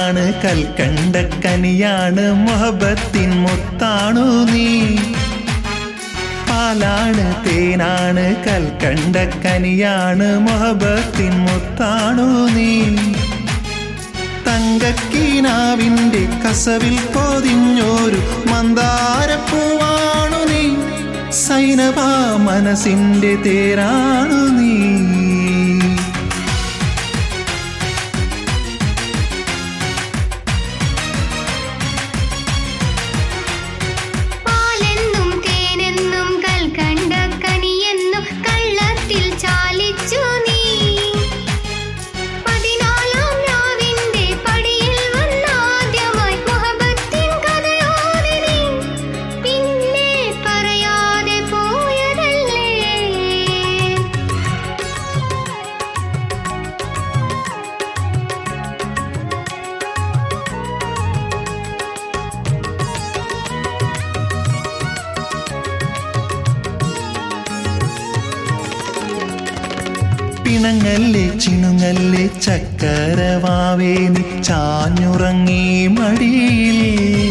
തേനാണ് കൽക്കണ്ട കനിയാണ് മൊഹബത്തിൻ മുത്താണു നീ പാലാണ് തേനാണ് കൽക്കണ്ട കനിയാണ് മൊഹബത്തിൻ മുത്താണു നീ തങ്കക്കീനാവിൻ്റെ കസവിൽ പൊതിഞ്ഞൊരു മന്ദാരപ്പൂവാണു നീ സൈനവ മനസ്സിൻ്റെ തേരാണു നീ പാലെന്നും തേനെന്നും കൽക്കണ്ട കനിയെന്നും കള്ളത്തിൽ ചാലിച്ചു നീ പതിനാലാം രാവിന്റെ പടിയിൽ വന്നാദ്യമായി മുഹബത്തിൻ കഥയോടെ നീ പിന്നെ പറയാതെ പോയതല്ലേ പിണങ്ങല്ലേ ചിണുങ്ങല്ലേ ചക്കരവാവേ നീ ചാഞ്ഞുറങ്ങി മടിയിൽ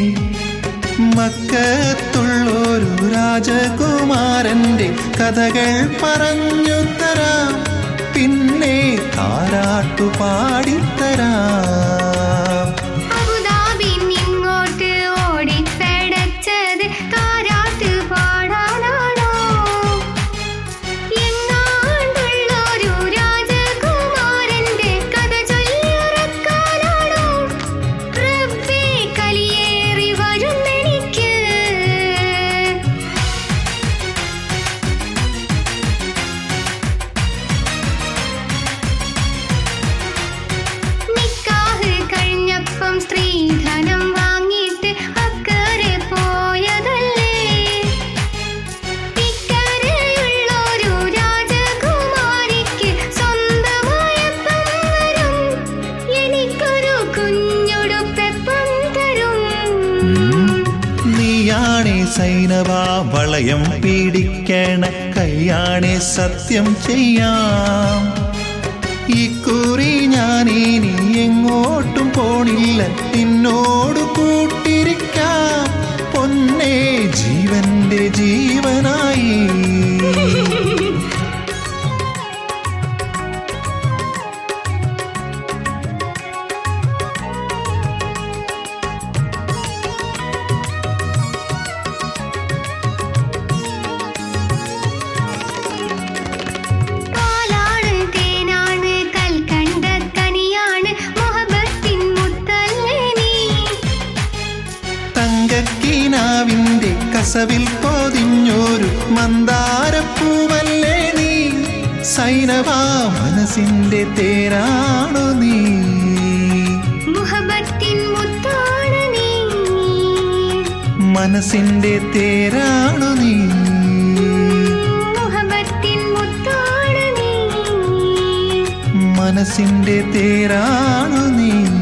മക്കത്തുള്ളൊരു രാജകുമാരന്റെ കഥകൾ പറഞ്ഞു തരാം പിന്നെ താരാട്ടു പാടിത്തരാം അബുദാബിൻ ഇങ്ങോട്ട് ഓടിപ്പടച്ചത് താരാട്ട് പാടാനാണോ എങ്ങാണ്ടുള്ളൊരു രാജകുമാരന്റെ കഥ ചൊല്ലിയുറക്കാനാണോ റബ്ബേ കലിയേറി വരുന്നെനിക്ക് നിക്കാഹ് കഴിഞ്ഞപ്പം സ്ത്രീധനം വാങ്ങിയിട്ട് അക്കരെ പോയതല്ലേ ഇക്കരെയുള്ളൊരു രാജകുമാരിക്ക് സ്വന്തമായപ്പം വരും എനിക്കൊരു കുഞ്ഞുടുപ്പെപ്പം തരും നീയാണേ സൈനവ വളയം പീഡിക്കണ കൈയാണേ സത്യം ചെയ്യാം ഇക്കുറി ഞാനിനി എങ്ങോട്ടും പോണില്ല നിന്നോട് കൂട്ടിരിക്കാം പൊന്നേ ജീവന്റെ ജീവനായി പാലാണ് തേനാണ് കൽക്കണ്ട കനിയാണ് മുഹബത്തിൻ മുത്തല്ലേ നീ തങ്കക്കീനാവിന്റെ കസവിൽ പൊതിഞ്ഞൊരു മന്ദാരപ്പൂവല്ലേ നീ സൈനവ മനസ്സിന്റെ തേരാണു നീ മുഹബത്തിൻ മുത്താണ് നീ മനസ്സിന്റെ തേരാണു നീ മുഹബത്തിൻ മുത്താണ് നീ മനസ്സിന്റെ തേരാണു നീ